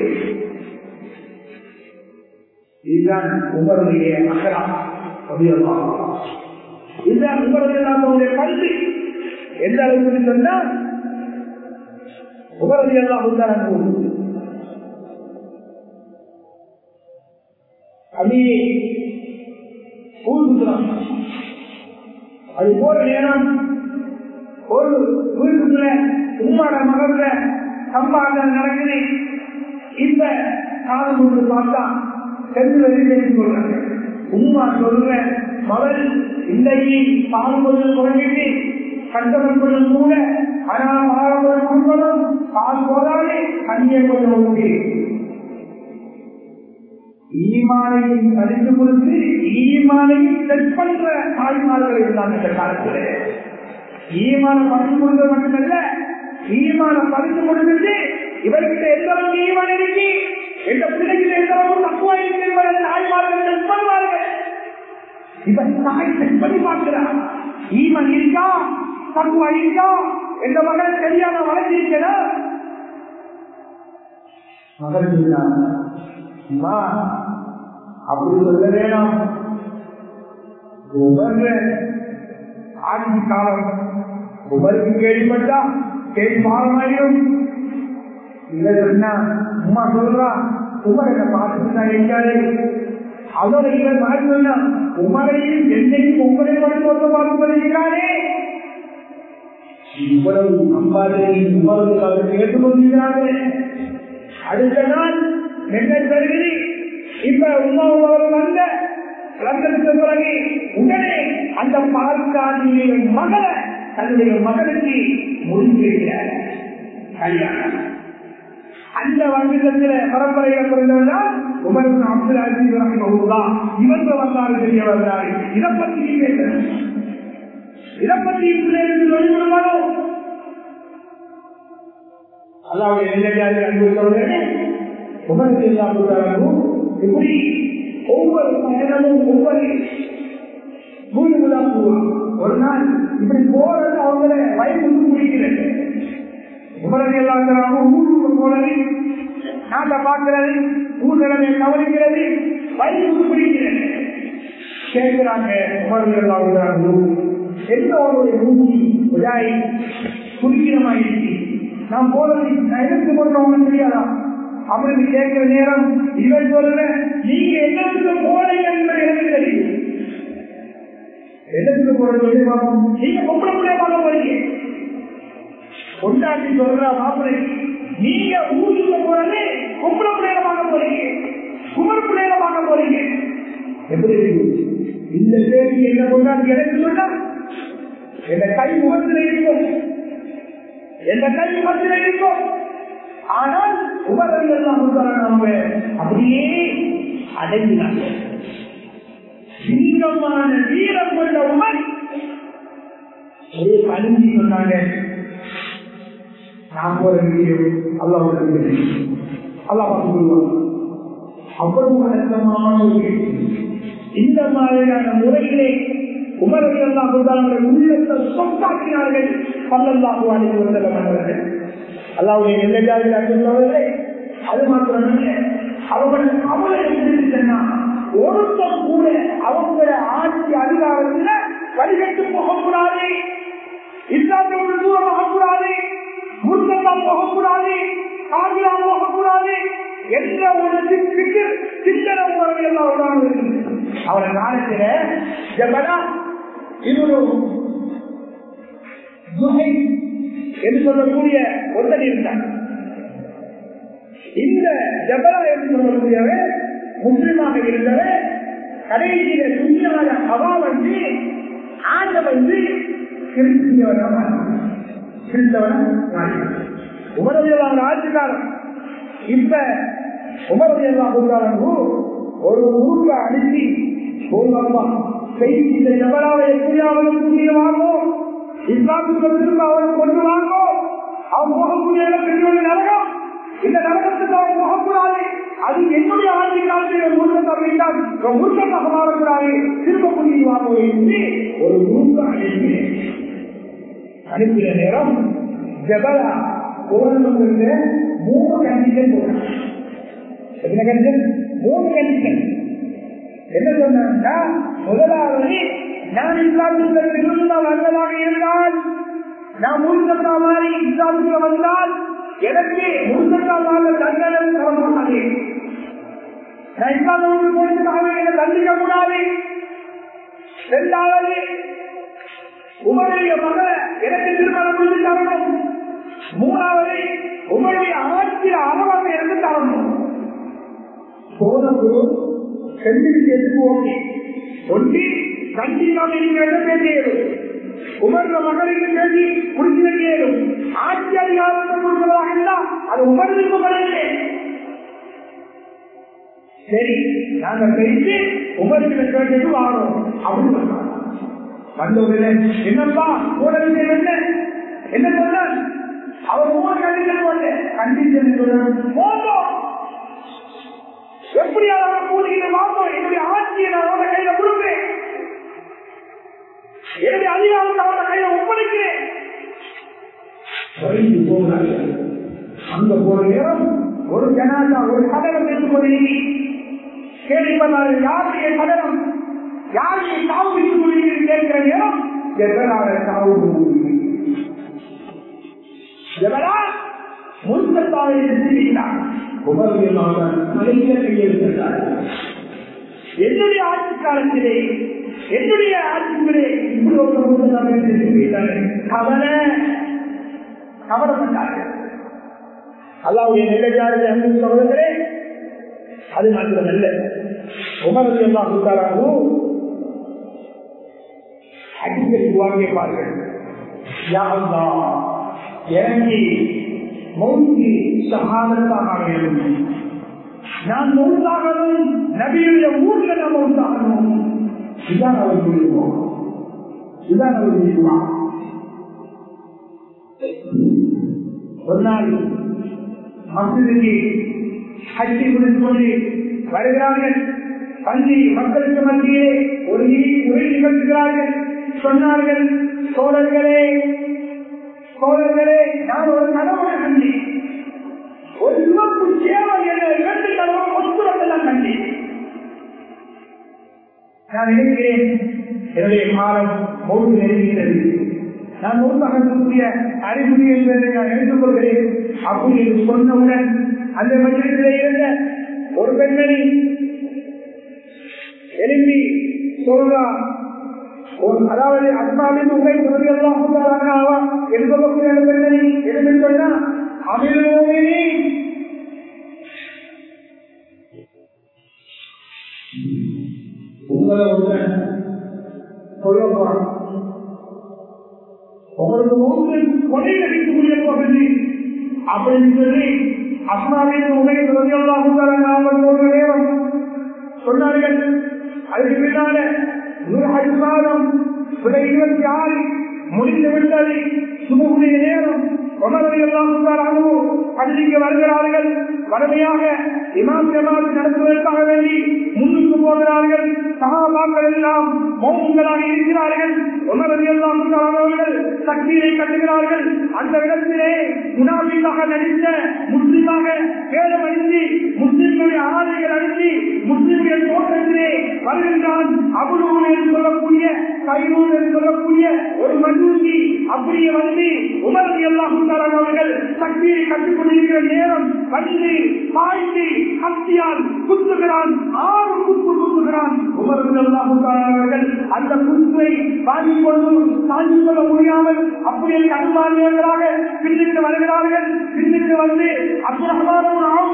இதுதான் உங்களுடைய அகரா இதுதான் உங்களுடைய கல்வி எந்த அளவுக்கு சொன்னா உங்களுடைய எல்லாம் உதாரணம் அப்படியே ஊருக்குலாம் அது போற நேரம் ஒரு வீட்டுக்குள்ள உம்மாட மகள்ல சம்பாதம் நடக்குது இப்ப காலம் கொண்டு பார்த்தா சென்று வெளியே சொல்றாங்க உம்மா சொல்ற மகள் இன்றைக்கு பால் கொஞ்சம் குறைஞ்சிட்டு கண்டவன் கொஞ்சம் கூட ஆனால் பால் கொடுக்கணும் பால் போதாலே தண்ணியை கொஞ்சம் ஊட்டி ஈமானை அறிந்து கொடுத்து ஈமானை செட் பண்ற தாய்மார்கள் இருந்தாங்க இந்த காலத்துல ஈமான பறித்து கொடுத்தது மட்டுமல்ல ஈமான பறித்து கொடுத்துட்டு இவர்கிட்ட எந்த அளவுக்கு ஈமான் இருக்கு எந்த பிள்ளைகிட்ட எந்த அளவுக்கு தக்குவா இருக்கு என்பதை தாய்மார்கள் செட் பண்ணுவார்கள் இவன் தாய் செட் பண்ணி பார்க்கிறார் ஈமான் இருக்கா தக்குவா இருக்கா எந்த மகளை தெரியாம வளர்ச்சிருக்கிறா மகள் அம்மா அப்படி சொல்ல வேணாம் உமர்ல ஆட்சி காலம் உமருக்கு கேள்விப்பட்டா கேள்வி மாறமாயிரும் இல்ல சொன்னா அம்மா சொல்றா உமர் என்ன பார்த்துட்டா எங்காரு அதோட இவர் மாறி சொன்னா உமரையும் என்னையும் உங்களை மட்டும் வந்து பார்த்து வருகிறாரே இவ்வளவு சம்பாதியை உமருக்கு அவர் கேட்டுக் கொண்டிருக்கிறார்கள் அடுத்த நாள் மென்மேல் பெறுகிறது இப்ப உமாவும் அவரும் வந்த லண்டனுக்கு பிறகு உடனே அந்த பால்காரியுடைய மகளை தன்னுடைய மகனுக்கு முடிந்திருக்கிறார் கல்யாணம் அந்த வங்கிதத்தில பரம்பரையில பிறந்தவர்கள் உமர் அப்துல் அஜீஸ் ரஹிமஹுல்லா இவங்க வந்தாலும் தெரிய வந்தாரு இதை பத்தி பேசுறேன் இதை பத்தி வெளிப்படுவாரோ அல்லாவுடைய நிலையாளர் அன்பு சொல்றேன் உமருக்கு இல்லாமல் இப்படி ஒவ்வொரு பயணமும் ஒவ்வொரு மூணு விழா போவான் ஒரு நாள் இப்படி போறது அவங்கள வயசு முடிக்கிறது உமரது எல்லாம் ஊருக்கு போறது நாட்டை பார்க்கிறது ஊர் நிலைமை கவனிக்கிறது வயசு பிடிக்கிறது கேட்கிறாங்க உமரது எல்லாம் எந்த அவருடைய மூச்சு உதாய் குடிக்கிறமாயிடுச்சு நான் போறது நான் எதிர்த்து கொண்டவங்க தெரியாதா அவனுக்கு கேட்கிற நேரம் இவன் சொல்ற நீங்க என்னத்துக்கு போறீங்க என்பது எனக்கு தெரியும் என்னத்துக்கு போறது சொல்லி பார்ப்போம் நீங்க பொம்பளை பிள்ளைய பார்க்க போறீங்க கொண்டாட்டி சொல்ற மாப்பிள்ளை நீங்க ஊருக்கு போறது பொம்பளை பிள்ளைய பார்க்க போறீங்க குமர் பிள்ளைய பார்க்க போறீங்க எப்படி இருக்கு இந்த பேருக்கு என்ன கொண்டாடி எனக்கு சொன்னா எந்த கை முகத்தில் இருக்கும் எந்த கை முகத்தில் இருக்கும் ஆனால் உபரங்கள் அவங்க அப்படியே அடைஞ்சினாங்க சிங்கமான வீரம் கொண்ட உமர் ஒரே கணிஞ்சி சொன்னாங்க நான் போற விஷயம் அல்லாஹ் அல்லாஹ் சொல்லுவாங்க அவ்வளவு அடக்கமான ஒரு இந்த மாதிரியான முறையிலே உமர்கள் எல்லாம் உள்ளத்தை சொத்தாக்கினார்கள் பல்லல்லாஹு அலைஹி வஸல்லம் அவர்கள் அல்லாவுடைய நெல்லஜாதியில் அங்குள்ளவர்களே அது மாத்திரமல்ல அவர்கள் கவலை இருந்துச்சுன்னா ஒருத்தம் கூட அவங்கள ஆட்சி அதிகாரத்தில் வழிகட்டு போகக்கூடாது இஸ்லாத்தோடு தூரமாகக்கூடாது முர்த்தத்தால் போகக்கூடாது ஆகியால் போகக்கூடாது என்ற ஒரு சிக்கு சிந்தனை உணர்வு எல்லாம் அவரை காலத்தில் ஜபனா இன்னொரு என்று சொல்லக்கூடிய ஒருத்தன் இருந்தான் இந்த ஜபரா என்று சொல்லக்கூடியவர் முஸ்லிமாக இருந்தவர் கடைசியில சுண்ணாத ஹவா வந்து ஆண்ட வந்து கிறிஸ்தவன கிறிஸ்தவன உமரவியலான ஆட்சிக்காரன் இப்ப உமரவியல்லாம் ஒரு ஊர்ல அனுப்பி போங்கப்பா செய்தி இந்த ஜபராவை எப்படியாவது கூட்டிய வாங்கும் இஸ்லாமுக்கு திரும்ப அவன் கொண்டு வாங்கோ அவன் போகக்கூடிய பெண்களுடைய நரகம் இந்த நரகத்துக்கு அவன் போகக்கூடாது அது என்னுடைய ஆட்சி காலத்தில் முருகத்தை வைத்தால் முருகத்தாக மாறக்கூடாது திரும்ப கூட்டி வாங்கோ என்று ஒரு குரூப் அனுப்பினேன் அனுப்பின நேரம் ஜபலா போராட்டத்திற்கு மூணு கண்டிஷன் போட்டான் என்ன கண்டிஷன் மூணு கண்டிஷன் என்ன சொன்னா முதலாவது நான் இஸ்லாமிற்கு இருந்தா வந்ததாக இருந்தால் நான் முழுக்கத்தா மாறி இஸ்லாமுக்கு வந்தால் எனக்கு முழுக்கத்தா மாற தண்டனை தரக்கூடாது நான் இஸ்லாமுக்கு போனதுக்காக என்னை தண்டிக்க கூடாது இரண்டாவது உங்களுடைய மகளை எனக்கு திருமணம் முடித்து தரணும் மூணாவது உங்களுடைய ஆட்சியில் அரவாக எனக்கு தரணும் போனது செல்லுக்கு எதுக்கு ஓகே ஒன்றி கண்டிப்பாக நீங்கள் பேசியது உமர்ந்த மகளிருக்கு பேசி குடிச்சு வேண்டியதும் ஆட்சி அதிகாரத்தை கொடுப்பதாக இருந்தால் அது உமர்ந்து மகளிரே சரி நாங்க பேசி உமருக்கு கேட்டு வாரோம் அப்படின்னு சொன்னாங்க வந்தவர்களே என்னப்பா போன விஷயம் என்ன என்ன சொல்ல அவர் மூணு கண்டிஷன் போட்டு கண்டிஷன் போதும் எப்படி அவர் கூட்டிகிட்டு வாங்கும் என்னுடைய ஆட்சியை நான் அவரோட கையில கொடுப்பேன் என்னுடைய அதிகாரத்தை அவரோட கையில ஒப்படைக்கிறேன் அங்க போற நேரம் ஒரு ஜனாதா ஒரு சடலம் எடுத்துக்கொண்டு கேள்விப்பட்டாரு யாருடைய சடலம் யாருடைய சாவு விட்டு கேட்கிற நேரம் ஜெகனார சாவு ஜெகனா முன்சத்தாவை எதிர்த்தார் என்னுடைய ஆட்சி காலத்திலே என்னுடைய ஆட்சிகளே இப்படி ஒரு கவலை கவலைப்பட்டார்கள் அல்லாவுடைய நிலையாளர்கள் அன்பு சகோதரே அது மாத்திரமல்ல உமரது எல்லாம் கொடுத்தாராகவும் அடிக்கடி துவா கேட்பார்கள் யா அல்லாஹ், எனக்கு மௌத்தி சகாதத்தாக வேண்டும் நான் மௌத்தாகணும் நபியுடைய ஊர்ல நான் மௌத்தாகணும் இதான் அவர் சொல்லுவோம் இதான் அவர் சொல்லுவான் ஒரு நாள் மசிதிக்கு ஹஜ்ஜி முடித்து கொண்டு வருகிறார்கள் பள்ளி மக்களுக்கு மத்தியே ஒரு நீ- உரை நிகழ்த்துகிறார்கள் சொன்னார்கள் சோழர்களே சோழர்களே நான் ஒரு கனவுரை கண்டி ஒரு சிவப்பு சேவல் என்ற இரண்டு கனவு ஒத்துறதெல்லாம் கண்டி நான் நினைக்கிறேன் என்னுடைய காலம் மௌத்து நெருங்குகிறது நான் மௌத்தாக இருக்கக்கூடிய அறிகுறி என்பதை நான் எடுத்துக் கொள்கிறேன் அப்படி என்று சொன்னவுடன் அந்த மனிதத்திலே இருந்த ஒரு பெண்மணி எழுப்பி சொல்றா ஒரு- அதாவது அஸ்மாவின் உரை சொல்லியெல்லாம் ஆவா என்று சொல்லக்கூடிய அந்த பெண்மணி எழுப்பி சொன்னா அமிர்தோமினி உங்களை ஒருத்தன் சொல்ல போறான் உங்களுக்கு மூன்று கொலை அடிக்கக்கூடிய பகுதி அப்படின்னு சொல்லி அஸ்மாவின் உடைய சொல்ற நேரம் சொன்னார்கள் அதுக்கு பின்னால நூறு அடி மாதம் பிற இருபத்தி ஆறு முடிந்து விட்டது சுமக்கூடிய நேரம் உணர்வையெல்லாம் பள்ளிக்கு வருகிறார்கள் வறுமையாக இமாம் ஜமாத் நடத்துவதற்காக வேண்டி முன்னுக்கு போகிறார்கள் சகாபாக்கள் எல்லாம் மௌனங்களாக இருக்கிறார்கள் உணர்வையெல்லாம் அவர்கள் சக்தியை கட்டுகிறார்கள் அந்த இடத்திலே முனாபிக்காக நடித்த முஸ்லிமாக வேடம் அடித்து முஸ்லிம்களுடைய ஆடைகள் அடித்து முஸ்லிம்களுடைய தோற்றத்திலே வருகின்றான் அபுலூர் என்று சொல்லக்கூடிய கைரூர் என்று சொல்லக்கூடிய ஒரு மண்டூசி அப்படியே வந்து உமரது எல்லாம் அவர்கள் சக்தியை கற்றுக் கொண்டிருக்கிற நேரம் வந்து பாய்ந்து கத்தியால் குத்துகிறான் ஆறு குத்து குத்துகிறான் உமரது எல்லாம் அவர்கள் அந்த குத்தை வாங்கிக் கொண்டு தாங்கிக் கொள்ள முடியாமல் அப்படியே கண்மானியர்களாக பின்னிட்டு வருகிறார்கள் பின்னிட்டு வந்து அப்துரஹ்மான்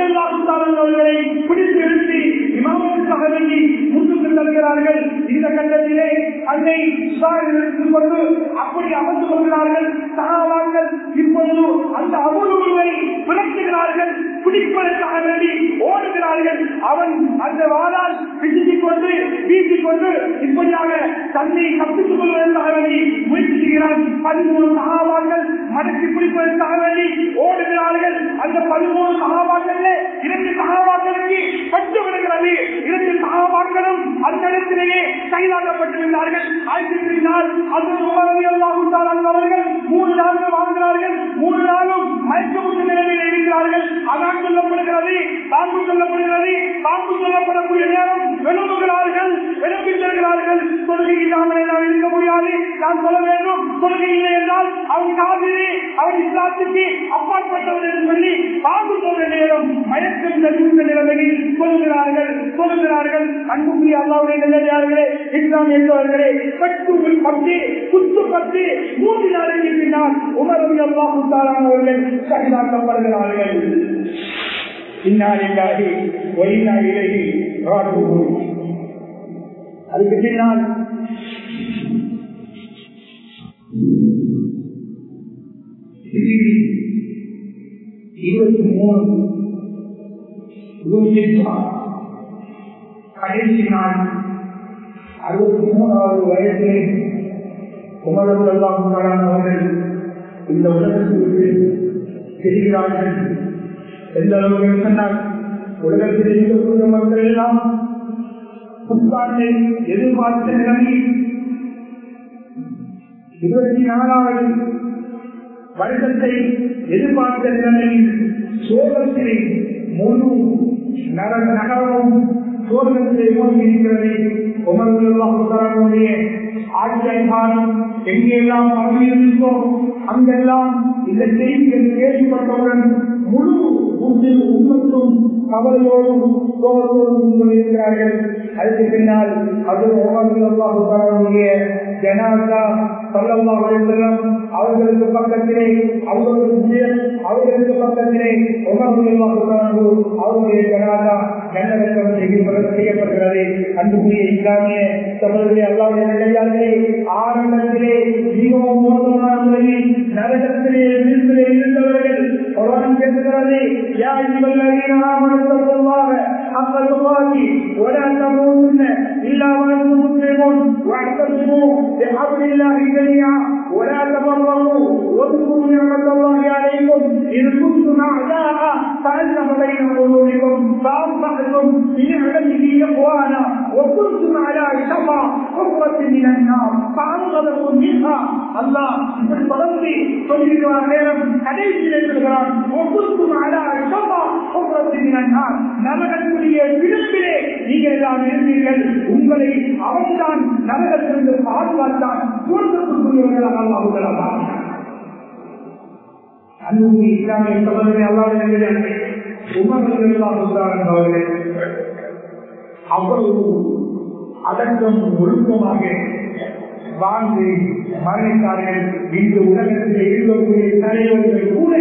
அவர்களை பிடித்து எழுப்பி இமாமுக்காக வேண்டி முன்னுக்கு தருகிறார்கள் இந்த கட்டத்திலே அன்னை எடுத்துக் கொண்டு அப்படி அமர்ந்து கொள்கிறார்கள் சகாவார்கள் இப்பொழுது அந்த அமுழுவை விளக்குகிறார்கள் பிடிப்பதற்காக வேண்டி ஓடுகிறார்கள் அவன் அந்த வாழால் பிடித்துக் கொண்டு வீசிக் கொண்டு இப்படியாக தன்னை தப்பித்துக் கொள்வதற்காக வேண்டி முயற்சி செய்கிறான் பதிமூணு சகாவார்கள் மடக்கி பிடிப்பதற்காக வேண்டி ஓடுகிறார்கள் அந்த பதிமூணு சகாபாக்கள் இரண்டு சகாபாக்களுக்கு பட்டு விடுகிறது இரண்டு சகாபாக்களும் அந்த இடத்திலேயே கைதாக்கப்பட்டிருந்தார்கள் ஆயிரத்தி பின்னால் அந்த உமரதி அல்லாஹ் அவர்கள் மூணு நாட்கள் வாழ்கிறார்கள் மூணு நாளும் மயக்கமுற்ற நிலையில் இருக்கிறார்கள் அதான் சொல்லப்படுகிறது பாம்பு சொல்லப்படுகிறது பாம்பு சொல்லப்படக்கூடிய நேரம் விளம்புகிறார்கள் விளம்பி செல்கிறார்கள் தொழுகை இல்லாமல் என்னால் இருக்க முடியாது நான் சொல்ல வேண்டும் தொழுகை இல்லை என்றால் அவன் காவிரி அவன் இஸ்லாத்துக்கு அப்பாற்பட்டவர் என்று சொல்லி பாம்பு சொல்ற நேரம் மயக்கம் தெரிவித்த நிலைமையில் சொல்கிறார்கள் சொல்கிறார்கள் அன்புக்குரிய அல்லாவுடைய நிலையார்களே இஸ்லாம் என்பவர்களே பட்டு பட்டு குத்து பட்டு மூன்று நாளைக்கு பின்னால் உணர்வு அல்லா அவர்கள் சகிதாக்கப்படுகிறார்கள் இன்னாலில்லாஹி ஒயினா இலகி ராஜுவோம் அதுக்கு பின்னால் இருபத்தி மூணு கடைசி நாள் அறுபத்தி மூணாவது வயதிலே குமரகுலாம் அவர்கள் இந்த உலகத்திற்கு தெரிகிறார்கள் எந்த அளவுக்கு சொன்னால் உலகத்தில் இருக்கக்கூடிய மக்கள் எல்லாம் புத்தாண்டை எதிர்பார்த்த நிலையில் இருபத்தி நாலாவது வருடத்தை எதிர்பார்த்த நிலையில் சோழத்திலே முழு நகர நகரமும் சோழத்திலே மூழ்கி இருக்கிறது உமர்களுடைய ஆட்சி அதிகாரம் எங்கெல்லாம் பகுதியிருந்தோம் அங்கெல்லாம் இந்த செய்திகள் கேள்விப்பட்டவுடன் முழு ஊரில் உண்மத்தும் கவலையோடும் சோழத்தோடும் கொண்டிருக்கிறார்கள் அதுக்கு பின்னால் அது உமர்களுடைய ஜனாதா சொல்லலாம் அவர்களுக்கு பக்கத்திலே அவர்களுக்கு அவர்களுக்கு பக்கத்திலே உமர்வு அவருடைய ஜனாதா நல்லடக்கம் செய்யப்படுகிறது அன்புக்குரிய இஸ்லாமிய சகோதரி அல்லாவுடைய நிலையாளர்களே ஆரம்பத்திலே மிகவும் மோசமான முறையில் நரகத்திலே விரும்பிலே இருந்தவர்கள் குரான் பேசுகிறது யா இவல்லதீன ஆமனு தக்குல்லாஹ حق تقاته ولا تموتن الا وانتم مسلمون واعتصموا بحبل الله جميعا ولا تفرقوا واذكروا نعمه الله عليكم اذ كنتم اعداء فالف بين قلوبكم فاصبحتم بنعمته اخوانا وكنتم على شفا حفره من النار فانقذكم منها الله இப்படி தொடர்ந்து சொல்லிடுவார் நேரம் கடைசியில் இருக்கிறான் ஒவ்வொருக்கும் அலா ஷபா حفره من النار நரகத்துடைய விளிம்பிலே நீங்கள் எல்லாம் இருந்தீர்கள் உங்களை அவன்தான் நரகத்திலிருந்து பாதுகாத்தான் சுவர்க்கத்துக்குரியவர்களாக அல்லாஹ் அன்பு இஸ்லாமிய சகோதரி அல்லாஹ் உமர்கள் அவ்வளவு அதற்கும் ஒழுக்கமாக வாழ்ந்து மரணித்தார்கள் இந்த உலகத்தில் இருக்கக்கூடிய தலைவர்கள் கூட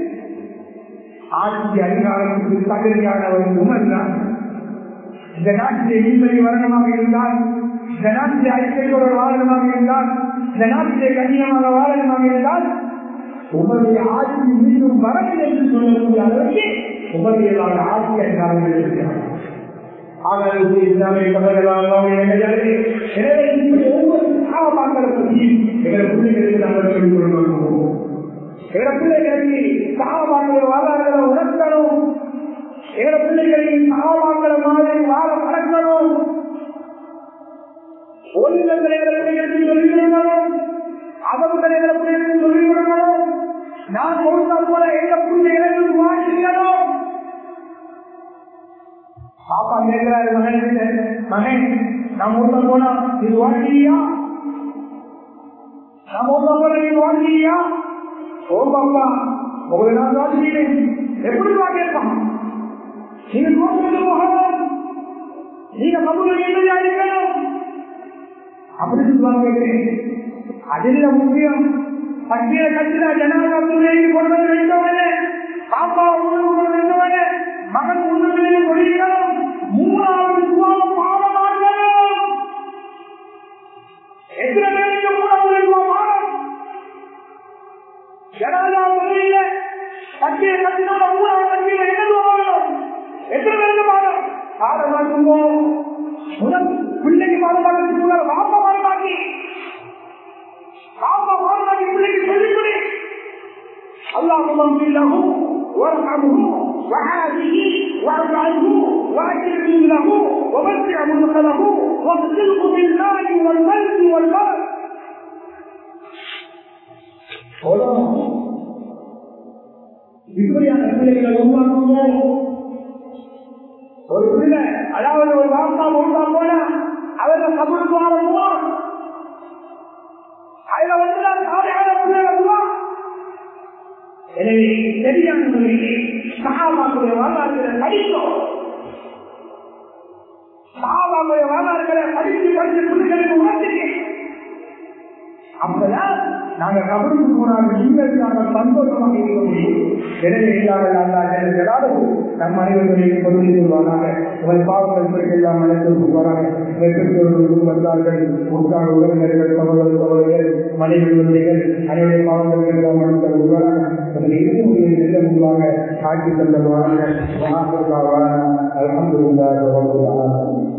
ஆட்சி அதிகாரத்துக்கு தகுதியானவர் உமர் தான் இந்த நாட்டிலே நீதிபதி வரணமாக இருந்தால் இந்த நாட்டிலே ஐக்கியோட வாரணமாக இருந்தால் இந்த நாட்டிலே கண்ணியமாக வாரணமாக இருந்தால் உமருடைய ஆட்சி மீண்டும் வரவில்லை என்று சொல்லக்கூடிய அளவுக்கு உமருடைய ஆட்சி அதிகாரங்கள் இருக்கிறார் ஆகவே இஸ்லாமிய சகோதரர்களாக எனவே இப்படி ஒவ்வொரு சாமான்களை பற்றி எங்களை பிள்ளைகளுக்கு நாங்கள் சொல்லிக் கொள்வோம் எங்களை பிள்ளைகளுக்கு சாமான்கள் வரலாறுகளை உணர்த்தணும் எங்களை பிள்ளைகளின் சாமான்களை மாதிரி வாழ பழக்கணும் ஒழுங்கங்களை எங்களை பிள்ளைகளுக்கு சொல்லிக் கொடுக்கணும் அவர்களை எங்களை பிள்ளைகளுக்கு சொல்லிக் கொடுக்கணும் நான் கொடுத்த போல எங்க பிள்ளைகளுக்கு வாழ்க்கணும் பாப்பா கேட்கிறாரு மகன் மகன் நம்ம ஊர்ல போனா இது வாழ்க்கையா நம்ம ஊர்ல போனா இது வாழ்க்கையா ஓ பாப்பா ஒரு நாள் வாழ்க்கையிலே எப்படி கேட்பான் நீங்க நோக்கு போகணும் நீங்க மதுரை இல்லையா இருக்கணும் அப்படி சொல்லுவாங்க அதில் முக்கியம் பட்டியல கட்சியில ஜனாதிபதி கொண்டு வந்து வைத்தவனே பாப்பா உணவு கொண்டு வந்தவனே மகன் உணவிலே கொள்கிறோம் மூணாவது துவாரம் பாடமாட்டோம் எத்தனை பேருக்கு மூணாவது துவாரம் ஜனாதா தொழில கட்டிய கட்டினால மூணாவது கட்டியில என்ன துவாரம் எத்தனை பேருக்கு பாடம் பாடமாக்கும்போ முதல் பிள்ளைக்கு பாடமாக்கிறதுக்கு முன்னால பாப்பா பாடமாக்கி பாப்பா பாடமாக்கி பிள்ளைக்கு சொல்லிக்கொடு அல்லாஹ் وارحمه وعافه واعف عنه واكرم له ووسع مدخله واغسله بالماء والملك والبرد இப்படியான பிள்ளைகளை உருவாக்குவோம் ஒரு பிள்ளை அதாவது ஒரு வாப்பா மூட்டா போனா அவரை சபுருக்கு ஆரம்புவோம் அதுல வந்துதான் சாலையான பிள்ளை வருவான் எனவே சரியான முறையிலே சகாபாக்குடைய வரலாறுகளை படித்தோம் சகாபாக்குடைய வரலாறுகளை படித்து படித்து பிள்ளைகளுக்கு உணர்த்துங்க அப்பதான் நாங்க கபருக்கு போனாலும் நீங்கள் நாங்கள் சந்தோஷமாக இருக்க முடியும் எனவே இல்லாமல் அல்லாத நம் அனைவர்களையும் பொருள் கொள்வானாக உங்கள் பாவங்கள் பிறகெல்லாம் மனத்தில் போவாராக பெற்றோர்கள் வந்தார்கள் உட்கார் உறவினர்கள் சகோதர சகோதரர்கள் மனைவி குழந்தைகள் அனைவருடைய பாவங்கள் எல்லாம் மனத்தில் உருவாக அதில் இருந்து நல்ல முன்பாக காட்சி தந்தவாங்க அலமதுல்லாஹ்